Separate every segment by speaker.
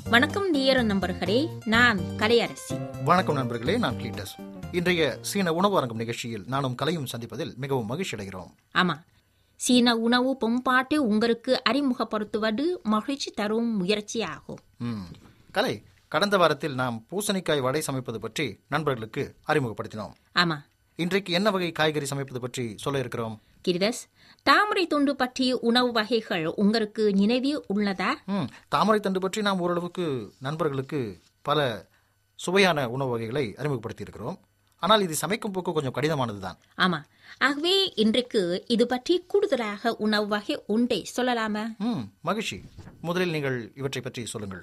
Speaker 1: வணக்கம் டியர் நண்பர்களே நான் கலையரசி
Speaker 2: வணக்கம் நண்பர்களே நான் கிளீட்டஸ் இன்றைய சீன உணவு அரங்கம் நிகழ்ச்சியில் நானும் கலையும் சந்திப்பதில் மிகவும் மகிழ்ச்சி அடைகிறோம்
Speaker 1: ஆமா சீன உணவு பண்பாட்டை உங்களுக்கு அறிமுகப்படுத்துவது மகிழ்ச்சி தரும் முயற்சியாகும்
Speaker 2: ம். கலை கடந்த வாரத்தில் நாம் பூசணிக்காய் வடை சமைப்பது பற்றி நண்பர்களுக்கு அறிமுகப்படுத்தினோம்
Speaker 1: ஆமா
Speaker 2: இன்றைக்கு என்ன வகை காய்கறி சமைப்பது பற்றி சொல்ல இருக்கிறோம்
Speaker 1: கிரிதஸ் தாமரை துண்டு பற்றிய உணவு வகைகள் உங்களுக்கு நினைவில் உள்ளதா
Speaker 2: ம் தாமரை தண்டு பற்றி நாம் ஓரளவுக்கு நண்பர்களுக்கு பல சுவையான உணவு வகைகளை அறிமுகப்படுத்தி இருக்கிறோம் ஆனால் இது சமைக்கும் போக்கு கொஞ்சம் கடினமானது தான்
Speaker 1: ஆமா ஆகவே இன்றைக்கு இது பற்றி கூடுதலாக உணவு வகை உண்டை சொல்லலாமா
Speaker 2: ம் மகிழ்ச்சி முதலில் நீங்கள் இவற்றை பற்றி சொல்லுங்கள்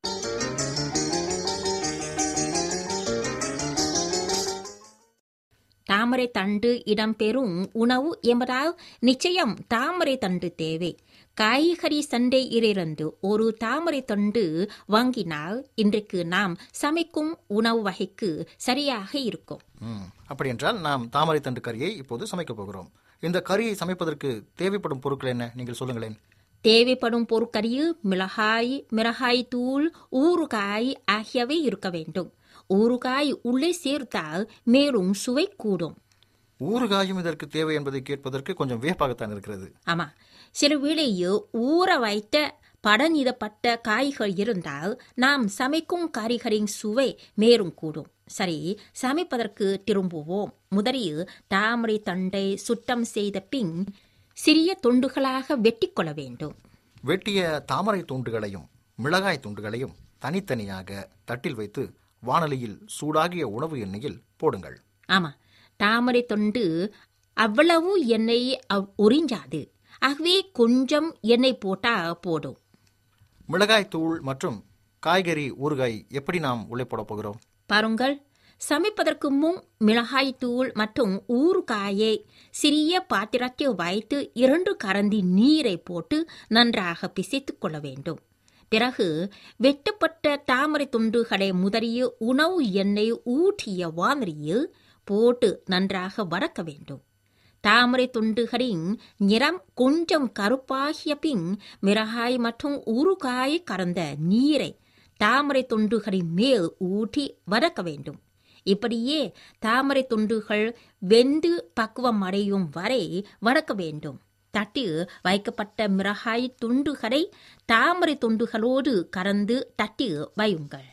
Speaker 1: தாமரை தண்டு இடம்பெறும் உணவு என்பதால் நிச்சயம் தாமரை தண்டு தேவை காய்கறி சண்டையிலிருந்து ஒரு தாமரை தண்டு வாங்கினால் இன்றைக்கு நாம் சமைக்கும் உணவு வகைக்கு சரியாக இருக்கும்
Speaker 2: ம் அப்படி என்றால் நாம் தாமரை தண்டு கறியை இப்போது சமைக்கப் போகிறோம் இந்த கறியை சமைப்பதற்கு தேவைப்படும் பொருட்கள் என்ன நீங்கள் சொல்லுங்களேன்
Speaker 1: தேவைப்படும் பொருட்களில் மிளகாய் மிளகாய் தூள் ஊறுகாய் ஆகியவை இருக்க வேண்டும் ஊறுகாய் உள்ளே சேர்த்தால் மேலும் சுவை கூடும்
Speaker 2: ஊறுகாயும் இதற்கு தேவை என்பதை கேட்பதற்கு கொஞ்சம் வியப்பாகத்தான் இருக்கிறது
Speaker 1: ஆமா சில வேளையில் ஊற வைத்த படநிடப்பட்ட காய்கள் இருந்தால் நாம் சமைக்கும் காய்கறியின் சுவை மேலும் கூடும் சரி சமைப்பதற்கு திரும்புவோம் முதலில் தாமரை தண்டை சுத்தம் செய்த பின் சிறிய துண்டுகளாக வெட்டிக் கொள்ள வேண்டும்
Speaker 2: வெட்டிய தாமரை துண்டுகளையும் மிளகாய் துண்டுகளையும் தனித்தனியாக தட்டில் வைத்து வானலியில் சூடாகிய உணவு எண்ணெயில் போடுங்கள்
Speaker 1: ஆமா தாமரை தொண்டு அவ்வளவு எண்ணெய் அவ்- உறிஞ்சாது ஆகவே கொஞ்சம் எண்ணெய் போட்டா போடும்
Speaker 2: மிளகாய் தூள் மற்றும் காய்கறி ஊறுகாய் எப்படி நாம் உள்ளே போடப் போகிறோம்
Speaker 1: பாருங்கள் சமைப்பதற்கு முன் மிளகாய் தூள் மற்றும் ஊறுகாயை சிறிய பாத்திரத்தில் வைத்து இரண்டு கரண்டி நீரை போட்டு நன்றாக பிசைத்துக் கொள்ள வேண்டும் பிறகு வெட்டப்பட்ட தாமரை துண்டுகளை முதலிய உணவு எண்ணெய் ஊற்றிய வானலியில் போட்டு நன்றாக வதக்க வேண்டும் தாமரை துண்டுகளின் நிறம் கொஞ்சம் கருப்பாகிய பின் மிளகாய் மற்றும் ஊறுகாய் கறந்த நீரை தாமரை துண்டுகளின் மேல் ஊற்றி வதக்க வேண்டும் இப்படியே தாமரை துண்டுகள் வெந்து பக்குவம் அடையும் வரை வதக்க வேண்டும் தட்டில் வைக்கப்பட்ட மிளகாய் துண்டுகளை தாமரை துண்டுகளோடு கறந்து தட்டில் வையுங்கள்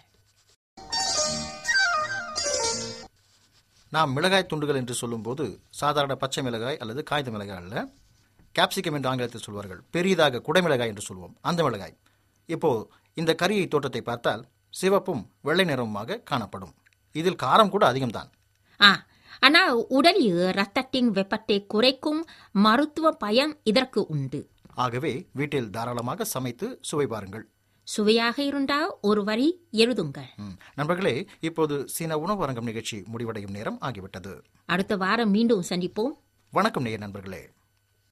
Speaker 2: நாம் மிளகாய் துண்டுகள் என்று சொல்லும்போது சாதாரண பச்சை மிளகாய் அல்லது காய்ந்த மிளகாய் அல்ல கேப்சிகம் என்று ஆங்கிலத்தில் சொல்வார்கள் பெரியதாக குடைமிளகாய் என்று சொல்வோம் அந்த மிளகாய் இப்போ இந்த கறியை தோற்றத்தை பார்த்தால் சிவப்பும் வெள்ளை நிறமுமாக காணப்படும் இதில் காரம் கூட அதிகம்தான்
Speaker 1: ஆ ஆனால் உடலில் ரத்தத்தின் வெப்பத்தை குறைக்கும் மருத்துவ பயன் இதற்கு உண்டு
Speaker 2: ஆகவே வீட்டில் தாராளமாக சமைத்து சுவை பாருங்கள்
Speaker 1: சுவையாக இருந்தால் ஒரு வரி எழுதுங்கள்
Speaker 2: ம். நண்பர்களே இப்போது சீன உணவு அரங்கம் நிகழ்ச்சி முடிவடையும் நேரம் ஆகிவிட்டது
Speaker 1: அடுத்த வாரம் மீண்டும் சந்திப்போம்
Speaker 2: வணக்கம் நேயர் நண்பர்களே